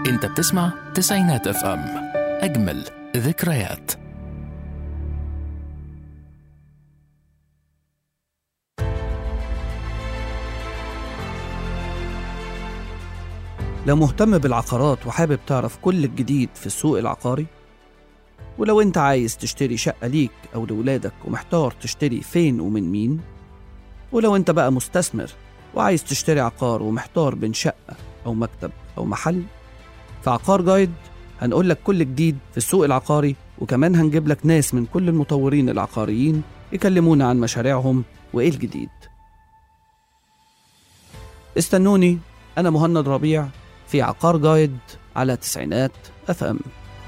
انت بتسمع تسعينات اف ام اجمل ذكريات لو مهتم بالعقارات وحابب تعرف كل الجديد في السوق العقاري ولو انت عايز تشتري شقة ليك أو لولادك ومحتار تشتري فين ومن مين ولو انت بقى مستثمر وعايز تشتري عقار ومحتار بين شقة أو مكتب أو محل في عقار جايد هنقول لك كل جديد في السوق العقاري وكمان هنجيب لك ناس من كل المطورين العقاريين يكلمونا عن مشاريعهم وإيه الجديد استنوني أنا مهند ربيع في عقار جايد على تسعينات اف ام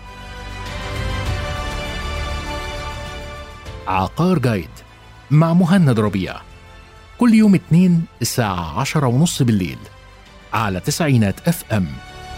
عقار جايد مع مهند ربيع كل يوم اتنين الساعة عشرة ونص بالليل على تسعينات اف ام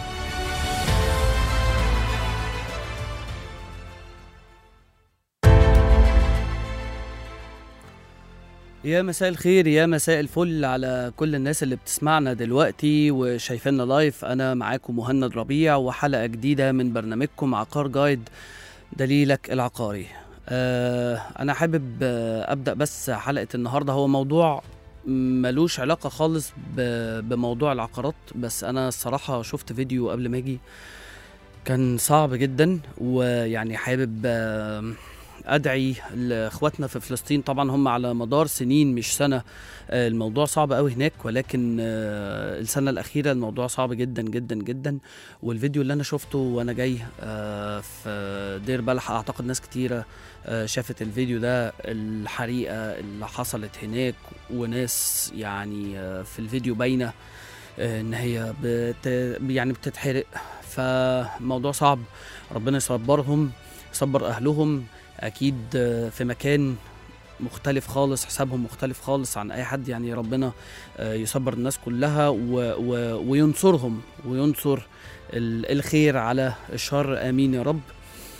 يا مساء الخير يا مساء الفل على كل الناس اللي بتسمعنا دلوقتي وشايفيننا لايف انا معاكم مهند ربيع وحلقه جديده من برنامجكم عقار جايد دليلك العقاري آه انا حابب آه ابدا بس حلقه النهارده هو موضوع ملوش علاقه خالص ب- بموضوع العقارات بس انا الصراحه شفت فيديو قبل ما اجي كان صعب جدا ويعني حابب آه ادعي لاخواتنا في فلسطين طبعا هم على مدار سنين مش سنه آه، الموضوع صعب قوي هناك ولكن آه، السنه الاخيره الموضوع صعب جدا جدا جدا والفيديو اللي انا شفته وانا جاي آه، في دير بلح اعتقد ناس كتيره آه، شافت الفيديو ده الحريقه اللي حصلت هناك وناس يعني آه، في الفيديو باينه آه، ان هي بت يعني بتتحرق فموضوع صعب ربنا يصبرهم يصبر اهلهم اكيد آه، في مكان مختلف خالص حسابهم مختلف خالص عن اي حد يعني ربنا آه، يصبر الناس كلها و و وينصرهم وينصر ال- الخير على الشر امين يا رب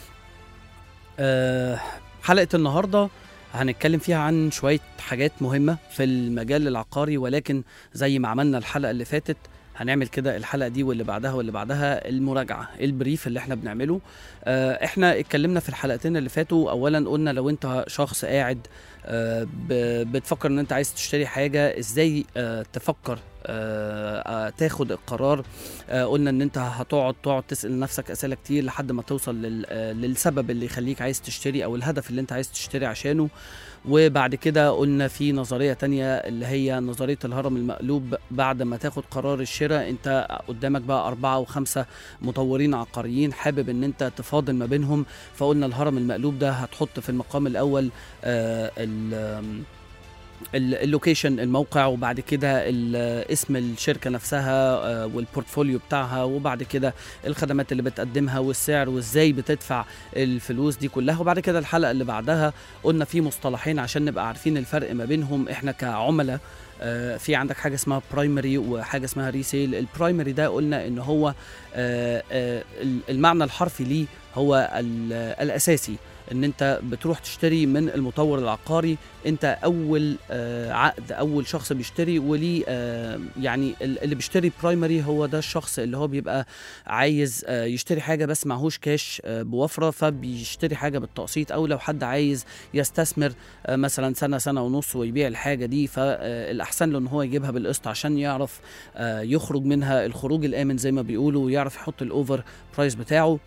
آه، حلقه النهارده هنتكلم فيها عن شويه حاجات مهمه في المجال العقاري ولكن زي ما عملنا الحلقه اللي فاتت هنعمل كده الحلقه دي واللي بعدها واللي بعدها المراجعه البريف اللي احنا بنعمله آه، احنا اتكلمنا في الحلقتين اللي فاتوا اولا قلنا لو انت شخص قاعد آه، ب- بتفكر ان انت عايز تشتري حاجه ازاي آه، تفكر آه، آه، تاخد القرار آه، قلنا ان انت هتقعد تقعد تسال نفسك اسئله كتير لحد ما توصل لل- آه، للسبب اللي يخليك عايز تشتري او الهدف اللي انت عايز تشتري عشانه وبعد كده قلنا في نظريه تانية اللي هي نظريه الهرم المقلوب بعد ما تاخد قرار الشراء انت قدامك بقى اربعه او خمسه مطورين عقاريين حابب ان انت تفاضل ما بينهم فقلنا الهرم المقلوب ده هتحط في المقام الاول آه، ال- آم، ال- اللوكيشن الموقع وبعد كده ال- اسم الشركه نفسها آه، والبورتفوليو بتاعها وبعد كده الخدمات اللي بتقدمها والسعر وازاي بتدفع الفلوس دي كلها وبعد كده الحلقه اللي بعدها قلنا في مصطلحين عشان نبقى عارفين الفرق ما بينهم احنا كعملاء آه، في عندك حاجه اسمها برايمري وحاجه اسمها ريسيل البرايمري ده قلنا ان هو آه، آه، المعنى الحرفي ليه هو ال- الاساسي ان انت بتروح تشتري من المطور العقاري انت اول آه، عقد اول شخص بيشتري وليه آه، يعني ال- اللي بيشتري برايمري هو ده الشخص اللي هو بيبقى عايز آه، يشتري حاجه بس معهوش كاش آه، بوفره فبيشتري حاجه بالتقسيط او لو حد عايز يستثمر آه، مثلا سنه سنه ونص ويبيع الحاجه دي فالاحسن له ان هو يجيبها بالقسط عشان يعرف آه، يخرج منها الخروج الامن زي ما بيقولوا ويعرف يحط الاوفر برايس بتاعه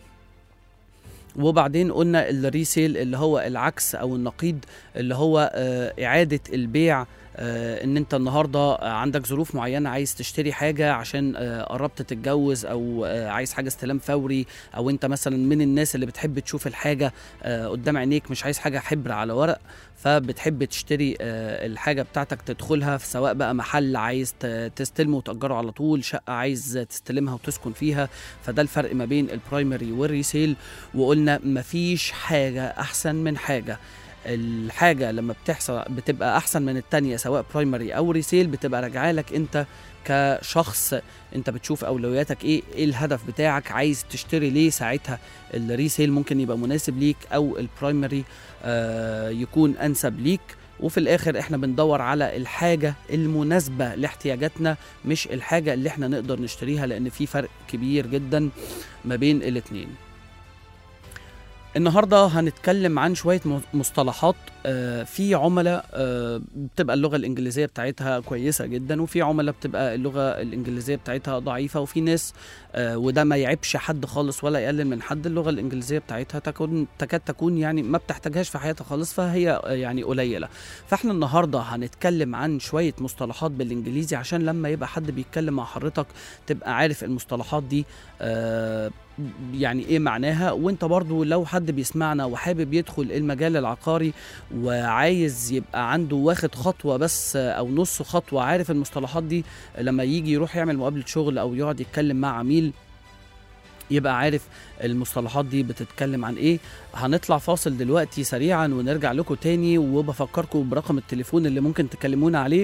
وبعدين قلنا الريسيل اللي هو العكس او النقيض اللي هو آه، اعاده البيع آه، ان انت النهارده عندك ظروف معينه عايز تشتري حاجه عشان آه، قربت تتجوز او آه، عايز حاجه استلام فوري او انت مثلا من الناس اللي بتحب تشوف الحاجه آه، قدام عينيك مش عايز حاجه حبر على ورق فبتحب تشتري آه، الحاجه بتاعتك تدخلها في سواء بقى محل عايز ت- تستلمه وتأجره على طول شقه عايز تستلمها وتسكن فيها فده الفرق ما بين البرايمري والريسيل وقلنا مفيش حاجه احسن من حاجه الحاجه لما بتحصل بتبقى احسن من التانية سواء برايمري او ريسيل بتبقى راجعه لك انت كشخص انت بتشوف اولوياتك ايه ايه الهدف بتاعك عايز تشتري ليه ساعتها الريسيل ممكن يبقى مناسب ليك او البرايمري آه يكون انسب ليك وفي الاخر احنا بندور على الحاجه المناسبه لاحتياجاتنا مش الحاجه اللي احنا نقدر نشتريها لان في فرق كبير جدا ما بين الاتنين النهارده هنتكلم عن شويه م- مصطلحات آه، في عملاء آه، بتبقى اللغه الانجليزيه بتاعتها كويسه جدا وفي عملاء بتبقى اللغه الانجليزيه بتاعتها ضعيفه وفي ناس آه، وده ما يعيبش حد خالص ولا يقلل من حد اللغه الانجليزيه بتاعتها تكون تكاد تكون يعني ما بتحتاجهاش في حياتها خالص فهي آه، يعني قليله فاحنا النهارده هنتكلم عن شويه مصطلحات بالانجليزي عشان لما يبقى حد بيتكلم مع حضرتك تبقى عارف المصطلحات دي آه، يعني ايه معناها وانت برضو لو حد بيسمعنا وحابب يدخل المجال العقاري وعايز يبقى عنده واخد خطوة بس او نص خطوة عارف المصطلحات دي لما يجي يروح يعمل مقابلة شغل او يقعد يتكلم مع عميل يبقى عارف المصطلحات دي بتتكلم عن ايه هنطلع فاصل دلوقتي سريعا ونرجع لكم تاني وبفكركم برقم التليفون اللي ممكن تكلمونا عليه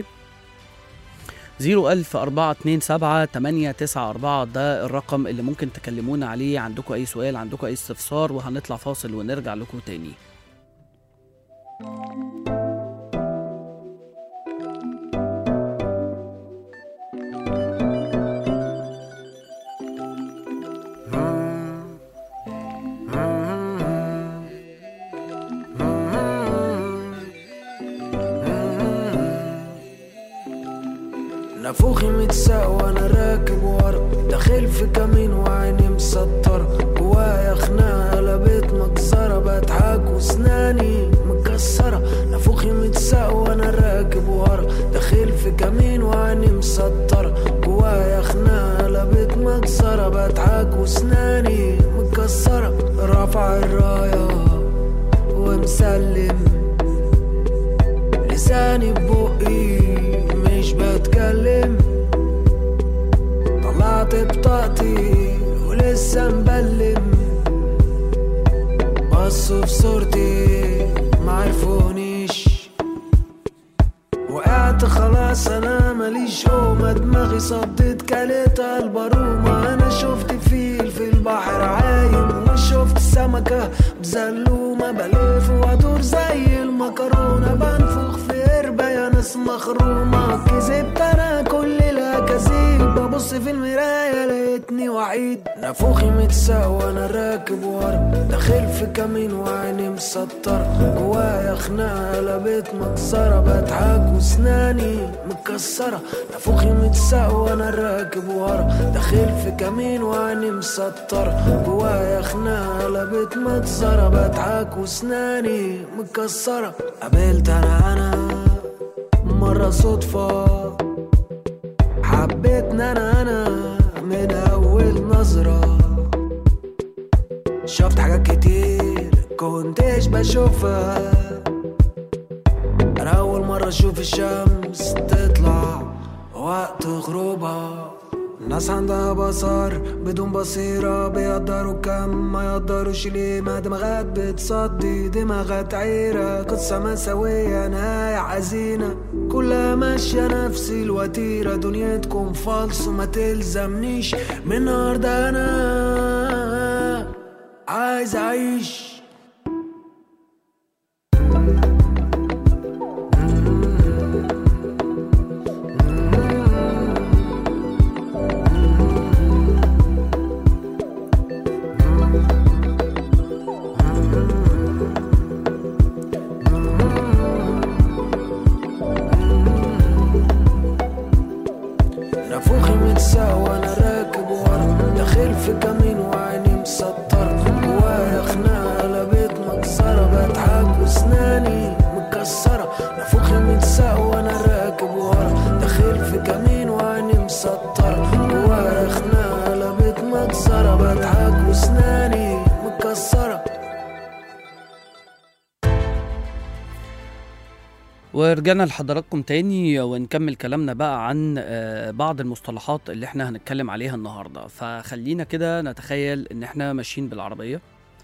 01427 ده الرقم اللي ممكن تكلمونا عليه عندكم اي سؤال عندكم اي استفسار وهنطلع فاصل ونرجع لكم تاني نافوخي متساق وانا راكب ورا داخل في كمين وعيني مسطرة جوايا خناقة قلبت مجزرة بضحك واسناني مكسرة نافوخي متساق وانا راكب ورا داخل في كمين وعيني مسطرة جوايا خناقة قلبت مجزرة بضحك واسناني مكسرة رافع الراية ومسلم لساني ببقي مش بتكلم طلعت بطاقتي ولسه مبلم بصوا في صورتي معرفونيش وقعت خلاص انا ماليش قومة دماغي صدت كلت البرومة انا شفت فيل في البحر عايم وشفت سمكة بزلومة بلف وادور زي المكرونة بنفخ في قربة يا ناس مخرومة كذبت انا كل الاكاذيب ببص في المراية لقيتني وحيد نافوخي متساق وانا راكب ورا داخل في كمين وعيني مسطرة جوايا خناقة قلبت مكسرة بضحك واسناني مكسرة نافوخي متساق وانا راكب ورا داخل في كمين وعيني مسطرة جوايا خناقة قلبت مكسرة بضحك واسناني مكسرة قابلت انا انا مرة صدفة حبيتنا انا انا من اول نظرة شفت حاجات كتير كنتش بشوفها انا اول مرة اشوف الشمس تطلع وقت غروبها الناس عندها بصر بدون بصيرة بيقدروا كم ما يقدروش ليه ما دماغات بتصدي دماغات عيرة قصة مساوية نهاية حزينة كلها ماشية نفس الوتيرة دنيتكم فالص وما تلزمنيش من النهاردة أنا عايز أعيش نافوخي متساق وانا راكب ورا داخل في كمين وعيني مسطرة جوايا خناقة قلبت مكسرة بضحك واسناني مكسرة نافوخي متساق وانا راكب ورا داخل في كمين وعيني مسطرة جوايا خناقة قلبت مكسرة بضحك واسناني مكسرة ورجعنا لحضراتكم تاني ونكمل كلامنا بقى عن آه، بعض المصطلحات اللي احنا هنتكلم عليها النهارده فخلينا كده نتخيل ان احنا ماشيين بالعربيه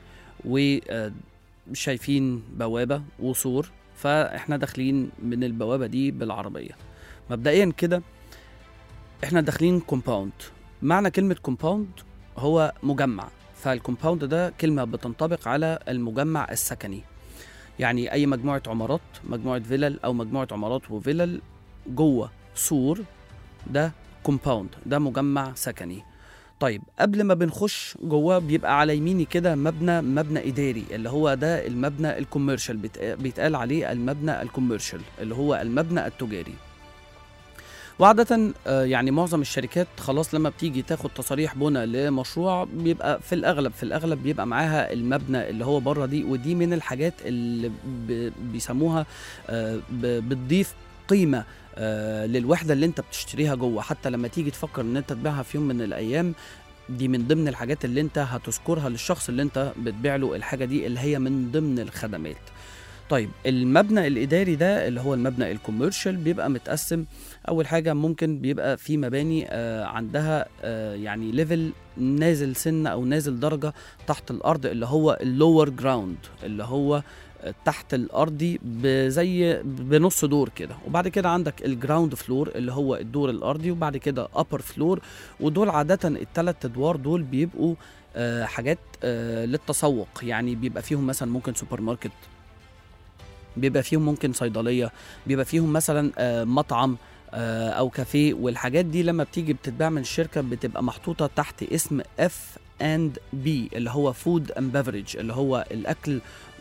وشايفين بوابه وسور فاحنا داخلين من البوابه دي بالعربيه مبدئيا كده احنا داخلين كومباوند معنى كلمه كومباوند هو مجمع فالكومباوند ده كلمه بتنطبق على المجمع السكني يعني اي مجموعه عمارات مجموعه فيلل او مجموعه عمارات وفيلل جوه سور ده كومباوند ده مجمع سكني طيب قبل ما بنخش جوه بيبقى على يميني كده مبنى مبنى اداري اللي هو ده المبنى الكوميرشال بيت- بيتقال عليه المبنى الكوميرشال اللي هو المبنى التجاري وعادة آه، يعني معظم الشركات خلاص لما بتيجي تاخد تصاريح بناء لمشروع بيبقى في الأغلب في الأغلب بيبقى معاها المبنى اللي هو بره دي ودي من الحاجات اللي ب- بيسموها آه، ب- بتضيف قيمة آه، للوحدة اللي انت بتشتريها جوه حتى لما تيجي تفكر ان انت تبيعها في يوم من الأيام دي من ضمن الحاجات اللي انت هتذكرها للشخص اللي انت بتبيع له الحاجة دي اللي هي من ضمن الخدمات طيب المبنى الإداري ده اللي هو المبنى الكوميرشال بيبقى متقسم اول حاجه ممكن بيبقى في مباني آه، عندها آه، يعني ليفل نازل سنه او نازل درجه تحت الارض اللي هو اللور جراوند اللي هو آه، تحت الارضي بزي بنص دور كده وبعد كده عندك الجراوند فلور اللي هو الدور الارضي وبعد كده ابر فلور ودول عاده الثلاث ادوار دول بيبقوا آه، حاجات آه، للتسوق يعني بيبقى فيهم مثلا ممكن سوبر ماركت بيبقى فيهم ممكن صيدليه بيبقى فيهم مثلا آه، مطعم آه، او كافيه والحاجات دي لما بتيجي بتتباع من الشركه بتبقى محطوطه تحت اسم اف اند بي اللي هو فود اند بفرج اللي هو الاكل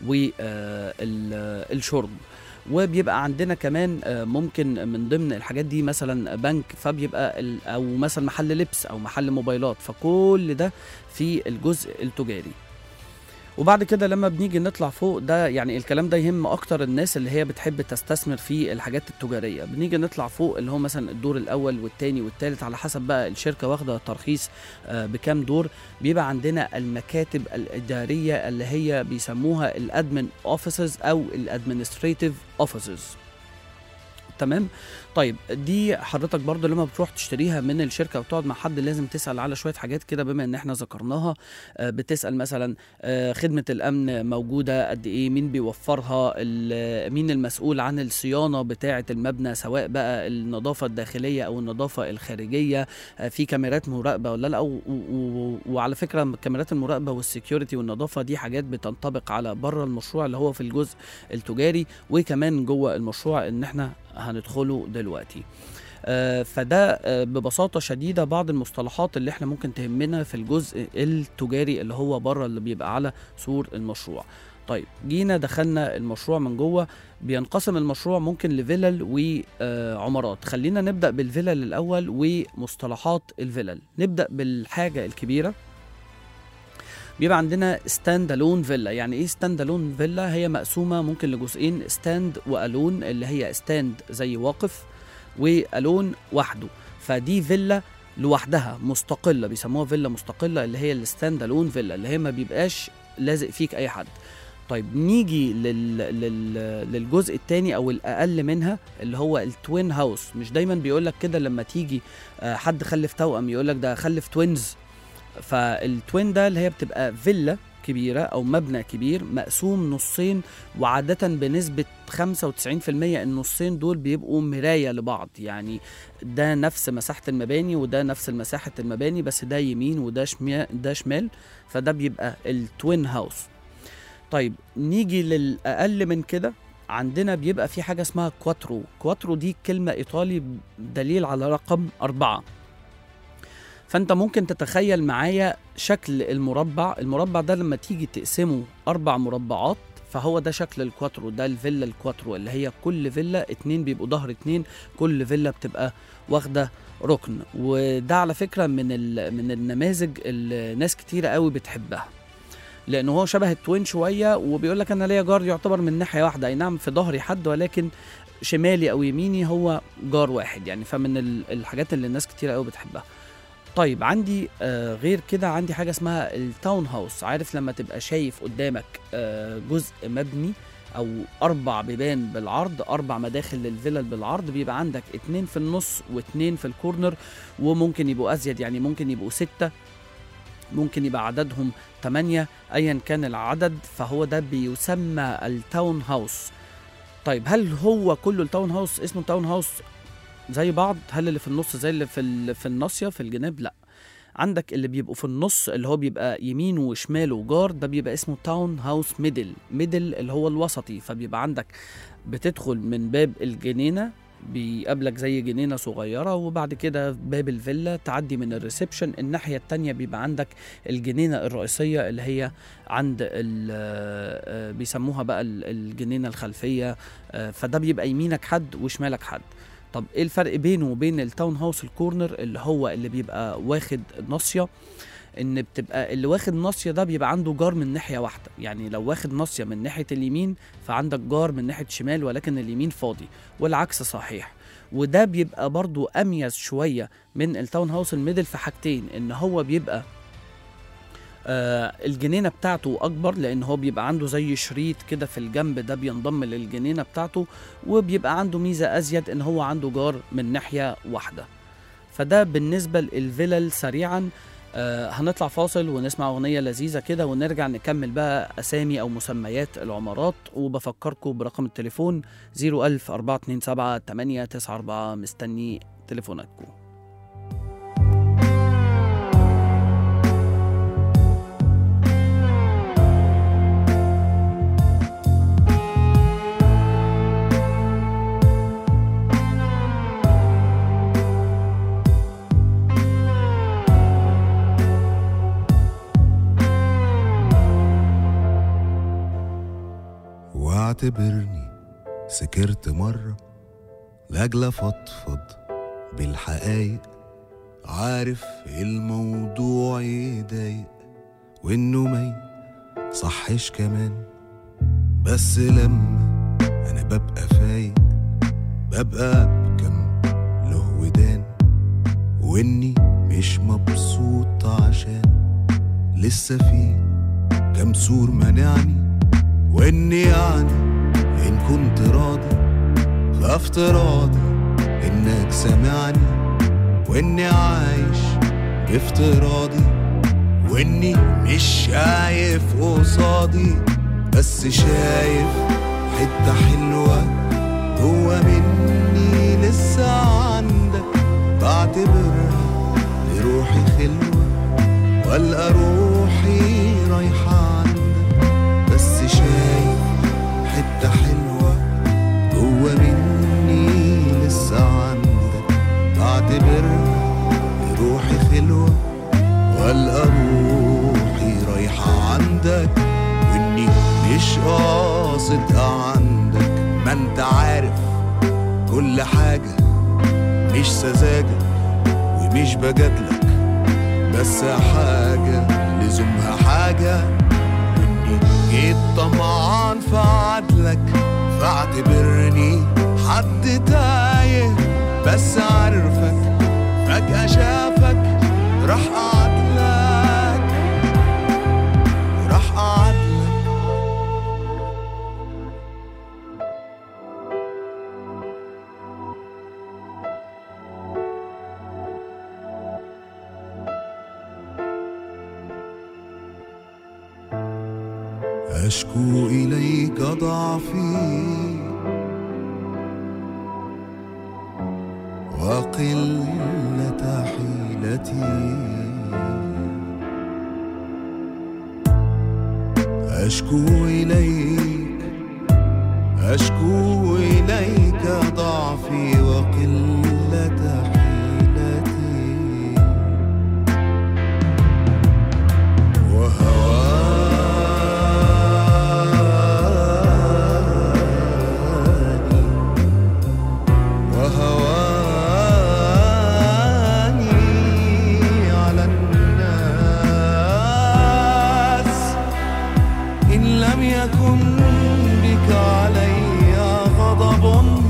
والشرب وبيبقى عندنا كمان آه، ممكن من ضمن الحاجات دي مثلا بنك فبيبقى ال- او مثلا محل لبس او محل موبايلات فكل ده في الجزء التجاري وبعد كده لما بنيجي نطلع فوق ده يعني الكلام ده يهم اكتر الناس اللي هي بتحب تستثمر في الحاجات التجاريه بنيجي نطلع فوق اللي هو مثلا الدور الاول والتاني والتالت على حسب بقى الشركه واخده ترخيص آه، بكام دور بيبقى عندنا المكاتب الاداريه اللي هي بيسموها الادمن اوفيسز او الادمنستريتيف اوفيسز تمام طيب دي حضرتك برضو لما بتروح تشتريها من الشركه وتقعد مع حد لازم تسال على شويه حاجات كده بما ان احنا ذكرناها آه، بتسال مثلا آه، خدمه الامن موجوده قد ايه مين بيوفرها ال- مين المسؤول عن الصيانه بتاعه المبنى سواء بقى النظافه الداخليه او النظافه الخارجيه آه، في كاميرات مراقبه ولا لا و- و- وعلى فكره كاميرات المراقبه والسكيورتي والنظافه دي حاجات بتنطبق على بره المشروع اللي هو في الجزء التجاري وكمان جوه المشروع ان احنا هندخله دلوقتي آه، فده آه، ببساطه شديده بعض المصطلحات اللي احنا ممكن تهمنا في الجزء التجاري اللي هو بره اللي بيبقى على سور المشروع طيب جينا دخلنا المشروع من جوه بينقسم المشروع ممكن لفلل وعمارات خلينا نبدا بالفلل الاول ومصطلحات الفلل نبدا بالحاجه الكبيره بيبقى عندنا ستاند الون فيلا يعني ايه ستاند الون فيلا هي مقسومه ممكن لجزئين ستاند والون اللي هي ستاند زي واقف والون وحده فدي فيلا لوحدها مستقله بيسموها فيلا مستقله اللي هي الستاند الون فيلا اللي هي ما بيبقاش لازق فيك اي حد طيب نيجي لل... لل... للجزء الثاني او الاقل منها اللي هو التوين هاوس مش دايما بيقول لك كده لما تيجي آه، حد خلف توأم يقول لك ده خلف توينز فالتوين ده اللي هي بتبقى فيلا كبيرة أو مبنى كبير مقسوم نصين وعادة بنسبة 95% النصين دول بيبقوا مراية لبعض يعني ده نفس مساحة المباني وده نفس مساحة المباني بس ده يمين وده شمال ده شمال فده بيبقى التوين هاوس طيب نيجي للأقل من كده عندنا بيبقى في حاجة اسمها كواترو كواترو دي كلمة إيطالي دليل على رقم أربعة فانت ممكن تتخيل معايا شكل المربع المربع ده لما تيجي تقسمه اربع مربعات فهو ده شكل الكواترو ده الفيلا الكواترو اللي هي كل فيلا اتنين بيبقوا ظهر اتنين كل فيلا بتبقى واخده ركن وده على فكره من ال- من النماذج اللي ناس كتيره قوي بتحبها لان هو شبه التوين شويه وبيقول لك انا ليا جار يعتبر من ناحيه واحده اي نعم في ظهري حد ولكن شمالي او يميني هو جار واحد يعني فمن ال- الحاجات اللي الناس كتيره قوي بتحبها طيب عندي آه غير كده عندي حاجه اسمها التاون هاوس عارف لما تبقى شايف قدامك آه جزء مبني او اربع بيبان بالعرض اربع مداخل للفيلل بالعرض بيبقى عندك اتنين في النص واتنين في الكورنر وممكن يبقوا ازيد يعني ممكن يبقوا ستة ممكن يبقى عددهم تمانية ايا كان العدد فهو ده بيسمى التاون هاوس طيب هل هو كله التاون هاوس اسمه تاون هاوس زي بعض هل اللي في النص زي اللي في ال- في الناصيه في الجناب لا عندك اللي بيبقوا في النص اللي هو بيبقى يمين وشمال وجار ده بيبقى اسمه تاون هاوس ميدل ميدل اللي هو الوسطي فبيبقى عندك بتدخل من باب الجنينة بيقابلك زي جنينة صغيرة وبعد كده باب الفيلا تعدي من الريسبشن الناحية التانية بيبقى عندك الجنينة الرئيسية اللي هي عند ال- آه، بيسموها بقى ال- الجنينة الخلفية آه، فده بيبقى يمينك حد وشمالك حد طب ايه الفرق بينه وبين التاون هاوس الكورنر اللي هو اللي بيبقى واخد ناصية ان بتبقى اللي واخد ناصية ده بيبقى عنده جار من ناحية واحدة يعني لو واخد ناصية من ناحية اليمين فعندك جار من ناحية شمال ولكن اليمين فاضي والعكس صحيح وده بيبقى برضو اميز شوية من التاون هاوس الميدل في حاجتين ان هو بيبقى آه الجنينة بتاعته أكبر لأن هو بيبقى عنده زي شريط كده في الجنب ده بينضم للجنينة بتاعته وبيبقى عنده ميزة أزيد إن هو عنده جار من ناحية واحدة فده بالنسبة للفلل سريعا آه هنطلع فاصل ونسمع أغنية لذيذة كده ونرجع نكمل بقى أسامي أو مسميات العمارات وبفكركم برقم التليفون 01000 427 894 مستني تليفوناتكم واعتبرني سكرت مرة لأجل أفضفض بالحقايق عارف الموضوع يضايق وإنه ما صحش كمان بس لما أنا ببقى فايق ببقى بكم له ودان وإني مش مبسوط عشان لسه في كم سور منعني واني يعني ان كنت راضي فافتراضي انك سامعني واني عايش بافتراضي واني مش شايف قصادي بس شايف حتة حلوة جوا مني لسه عندك بعتبرها لروحي خلوة والقى روحي رايحة عندك بس شايف حتة حلوة جوا مني لسه عندك بعتبرها لروحي خلوة والقى روحي رايحة عندك واني مش قاصد عندك ما انت عارف كل حاجة مش سذاجة ومش بجادلك بس حاجة لزومها حاجة واني جيت طمعان في عدلك فاعتبرني حد تايه بس عارفك فجأة شافك راح أعدلك راح أعدلك أشكو إليك ضعفي وقلة حيلتي أشكو إليك أشكو إليك ضعفي وقلة حيلتي وهواني وهواني على الناس إن لم يكن بك علي غضب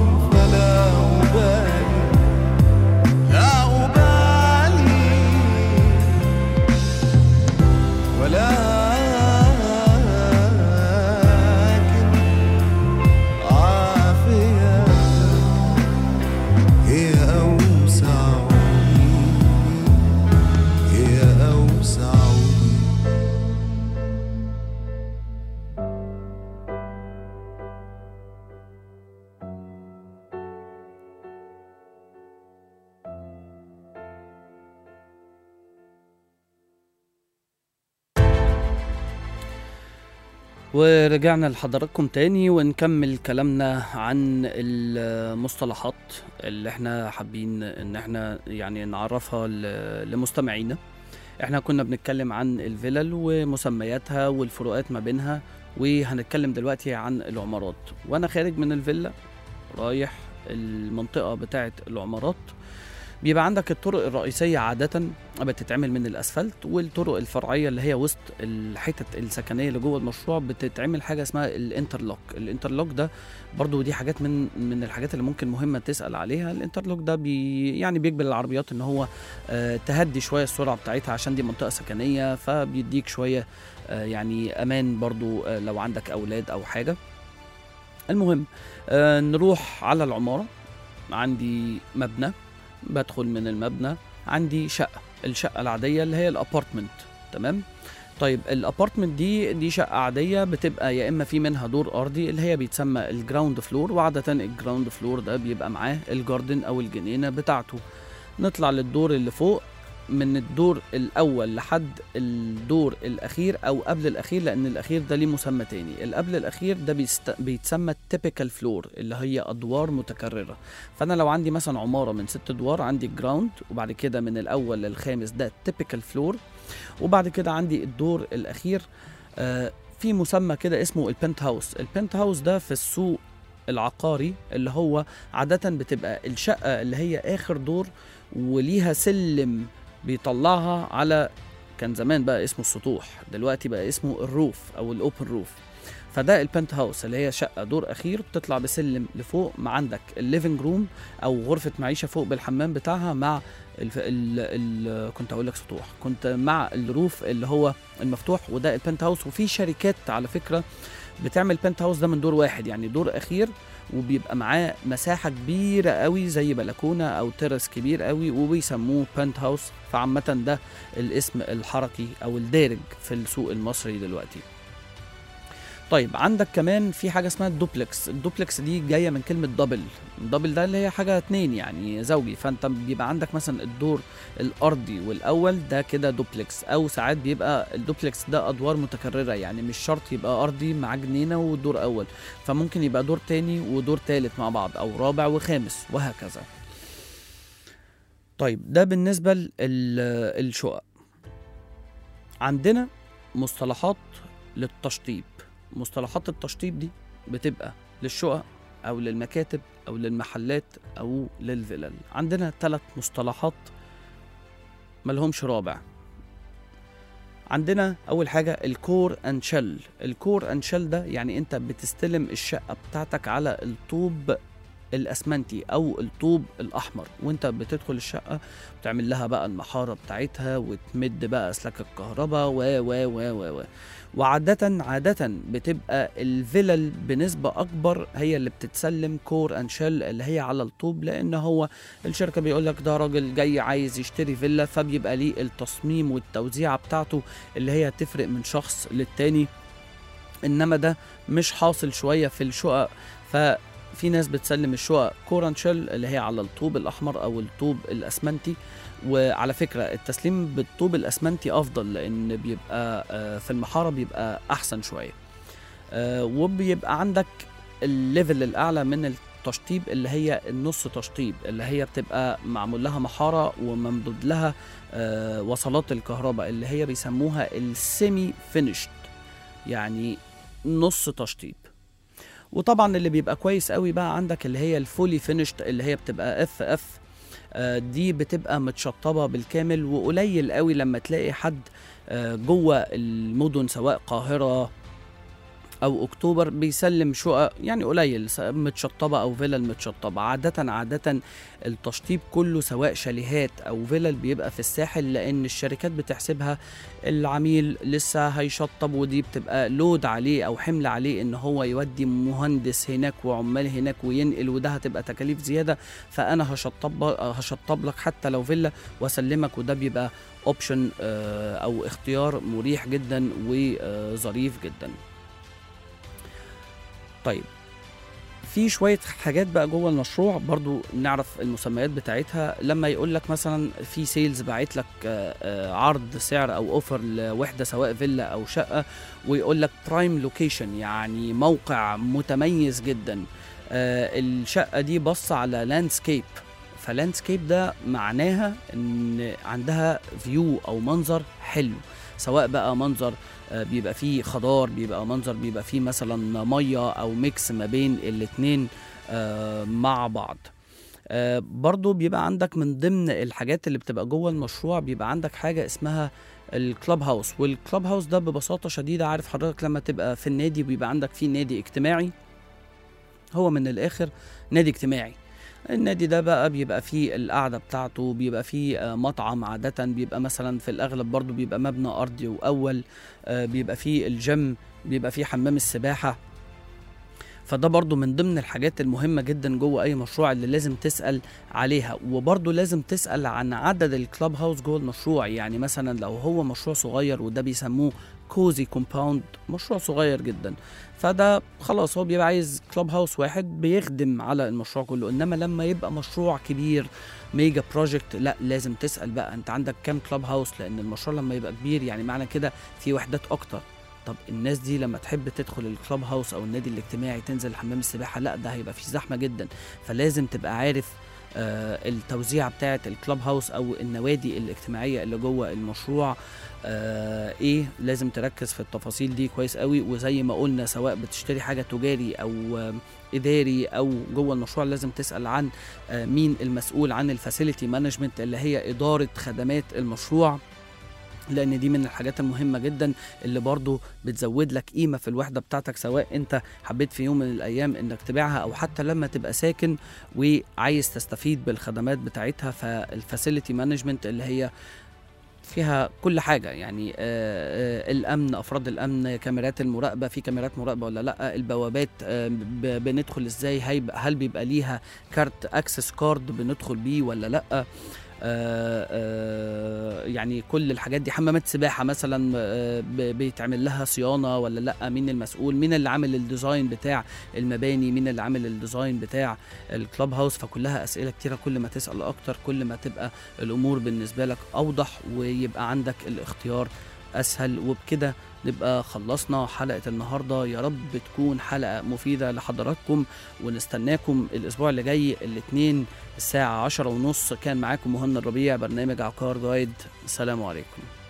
ورجعنا لحضراتكم تاني ونكمل كلامنا عن المصطلحات اللي احنا حابين ان احنا يعني نعرفها ل- لمستمعينا احنا كنا بنتكلم عن الفلل ومسمياتها والفروقات ما بينها وهنتكلم دلوقتي عن العمارات وانا خارج من الفيلا رايح المنطقة بتاعة العمارات بيبقى عندك الطرق الرئيسية عادة بتتعمل من الأسفلت والطرق الفرعية اللي هي وسط الحتت السكنية اللي جوه المشروع بتتعمل حاجة اسمها الانترلوك الانترلوك ده برضو دي حاجات من من الحاجات اللي ممكن مهمة تسأل عليها الانترلوك ده بي يعني بيجبر العربيات ان هو آه تهدي شوية السرعة بتاعتها عشان دي منطقة سكنية فبيديك شوية آه يعني أمان برضو آه لو عندك أولاد أو حاجة المهم آه نروح على العمارة عندي مبنى بدخل من المبنى عندي شقة الشقة العادية اللي هي الابارتمنت تمام طيب الابارتمنت دي دي شقة عادية بتبقى يا اما في منها دور ارضي اللي هي بيتسمى الجراوند فلور وعادة الجراوند فلور ده بيبقى معاه الجاردن او الجنينة بتاعته نطلع للدور اللي فوق من الدور الاول لحد الدور الاخير او قبل الاخير لان الاخير ده ليه مسمى تاني اللي قبل الاخير ده بيست... بيتسمى التيبيكال فلور اللي هي ادوار متكرره فانا لو عندي مثلا عماره من ست ادوار عندي الجراوند وبعد كده من الاول للخامس ده التيبيكال فلور وبعد كده عندي الدور الاخير آه في مسمى كده اسمه البنت هاوس البنت هاوس ده في السوق العقاري اللي هو عادة بتبقى الشقة اللي هي آخر دور وليها سلم بيطلعها على كان زمان بقى اسمه السطوح دلوقتي بقى اسمه الروف أو الأوبن روف فده البنت هاوس اللي هي شقة دور أخير بتطلع بسلم لفوق مع عندك الليفنج روم أو غرفة معيشة فوق بالحمام بتاعها مع الف... ال... ال... كنت أقول لك سطوح كنت مع الروف اللي هو المفتوح وده البنت هاوس وفي شركات على فكرة بتعمل بنت هاوس ده من دور واحد يعني دور أخير وبيبقى معاه مساحة كبيرة قوي زي بلكونة أو ترس كبير قوي وبيسموه بنت هاوس فعامة ده الاسم الحركي أو الدارج في السوق المصري دلوقتي طيب عندك كمان في حاجه اسمها الدوبلكس الدوبلكس دي جايه من كلمه دبل دبل ده اللي هي حاجه اتنين يعني زوجي فانت بيبقى عندك مثلا الدور الارضي والاول ده كده دوبلكس او ساعات بيبقى الدوبلكس ده ادوار متكرره يعني مش شرط يبقى ارضي مع جنينه ودور اول فممكن يبقى دور تاني ودور تالت مع بعض او رابع وخامس وهكذا طيب ده بالنسبه للشقق عندنا مصطلحات للتشطيب مصطلحات التشطيب دي بتبقى للشقق او للمكاتب او للمحلات او للفلل عندنا ثلاث مصطلحات ملهمش رابع عندنا اول حاجه الكور اند شل الكور اند شل ده يعني انت بتستلم الشقه بتاعتك على الطوب الاسمنتي او الطوب الاحمر وانت بتدخل الشقه بتعمل لها بقى المحاره بتاعتها وتمد بقى اسلاك الكهرباء و و و و و وعادة عادة بتبقى الفلل بنسبة أكبر هي اللي بتتسلم كور أند شيل اللي هي على الطوب لأن هو الشركة بيقول لك ده راجل جاي عايز يشتري فيلا فبيبقى ليه التصميم والتوزيعة بتاعته اللي هي تفرق من شخص للتاني إنما ده مش حاصل شوية في الشقق ف في ناس بتسلم الشقق كوران شيل اللي هي على الطوب الاحمر او الطوب الاسمنتي وعلى فكره التسليم بالطوب الاسمنتي افضل لان بيبقى آه، في المحاره بيبقى احسن شويه آه، وبيبقى عندك الليفل الاعلى من التشطيب اللي هي النص تشطيب اللي هي بتبقى معمول لها محاره وممدود لها آه، وصلات الكهرباء اللي هي بيسموها السيمي فينيشد يعني نص تشطيب وطبعا اللي بيبقى كويس قوي بقى عندك اللي هي الفولي فينيشد اللي هي بتبقى اف اف دي بتبقى متشطبه بالكامل وقليل قوي لما تلاقي حد آه، جوه المدن سواء قاهره او اكتوبر بيسلم شقق يعني قليل س- متشطبه او فيلل متشطبه عاده عاده التشطيب كله سواء شاليهات او فيلل بيبقى في الساحل لان الشركات بتحسبها العميل لسه هيشطب ودي بتبقى لود عليه او حمل عليه ان هو يودي مهندس هناك وعمال هناك وينقل وده هتبقى تكاليف زياده فانا هشطب هشطب لك حتى لو فيلا واسلمك وده بيبقى اوبشن او اختيار مريح جدا وظريف جدا طيب في شويه حاجات بقى جوه المشروع برضو نعرف المسميات بتاعتها لما يقول لك مثلا في سيلز باعت لك آه، آه، عرض سعر او اوفر لوحده سواء فيلا او شقه ويقول لك برايم لوكيشن يعني موقع متميز جدا آه، الشقه دي بص على لاندسكيب فلاندسكيب ده معناها ان عندها فيو او منظر حلو سواء بقى منظر آه، بيبقى فيه خضار بيبقى منظر بيبقى فيه مثلا ميه او ميكس ما بين الاتنين آه، مع بعض آه، برضو بيبقى عندك من ضمن الحاجات اللي بتبقى جوه المشروع بيبقى عندك حاجه اسمها الكلاب هاوس والكلاب هاوس ده ببساطه شديده عارف حضرتك لما تبقى في النادي وبيبقى عندك فيه نادي اجتماعي هو من الاخر نادي اجتماعي النادي ده بقى بيبقى فيه القعدة بتاعته بيبقى فيه آه، مطعم عادة بيبقى مثلا في الأغلب برضو بيبقى مبنى أرضي وأول آه، بيبقى فيه الجيم بيبقى فيه حمام السباحة فده برضو من ضمن الحاجات المهمة جدا جوه أي مشروع اللي لازم تسأل عليها وبرضو لازم تسأل عن عدد الكلاب هاوس جوه المشروع يعني مثلا لو هو مشروع صغير وده بيسموه كوزي كومباوند مشروع صغير جدا فده خلاص هو بيبقى عايز كلاب هاوس واحد بيخدم على المشروع كله انما لما يبقى مشروع كبير ميجا بروجكت لا لازم تسال بقى انت عندك كام كلاب هاوس لان المشروع لما يبقى كبير يعني معنى كده في وحدات اكتر طب الناس دي لما تحب تدخل الكلاب هاوس او النادي الاجتماعي تنزل حمام السباحه لا ده هيبقى فيه زحمه جدا فلازم تبقى عارف آه التوزيع بتاعه الكلاب هاوس او النوادي الاجتماعيه اللي جوه المشروع آه ايه لازم تركز في التفاصيل دي كويس قوي وزي ما قلنا سواء بتشتري حاجه تجاري او آه اداري او جوه المشروع لازم تسال عن آه مين المسؤول عن الفاسيلتي مانجمنت اللي هي اداره خدمات المشروع لان دي من الحاجات المهمه جدا اللي برضو بتزود لك قيمه في الوحده بتاعتك سواء انت حبيت في يوم من الايام انك تبيعها او حتى لما تبقى ساكن وعايز تستفيد بالخدمات بتاعتها فالفاسيلتي مانجمنت اللي هي فيها كل حاجه يعني آه، آه، الامن افراد الامن كاميرات المراقبه في كاميرات مراقبه ولا لا البوابات آه، ب- بندخل ازاي هيبقى- هل بيبقى ليها كارت اكسس كارد بندخل بيه ولا لا آه، آه، يعني كل الحاجات دي حمامات سباحه مثلا آه، ب- بيتعمل لها صيانه ولا لا مين المسؤول مين اللي عامل الديزاين بتاع المباني مين اللي عامل الديزاين بتاع الكلاب هاوس فكلها اسئله كتيره كل ما تسال اكتر كل ما تبقى الامور بالنسبه لك اوضح ويبقى عندك الاختيار اسهل وبكده نبقى خلصنا حلقه النهارده يا رب تكون حلقه مفيده لحضراتكم ونستناكم الاسبوع اللي جاي الاثنين الساعه عشرة ونص كان معاكم مهند الربيع برنامج عقار جايد السلام عليكم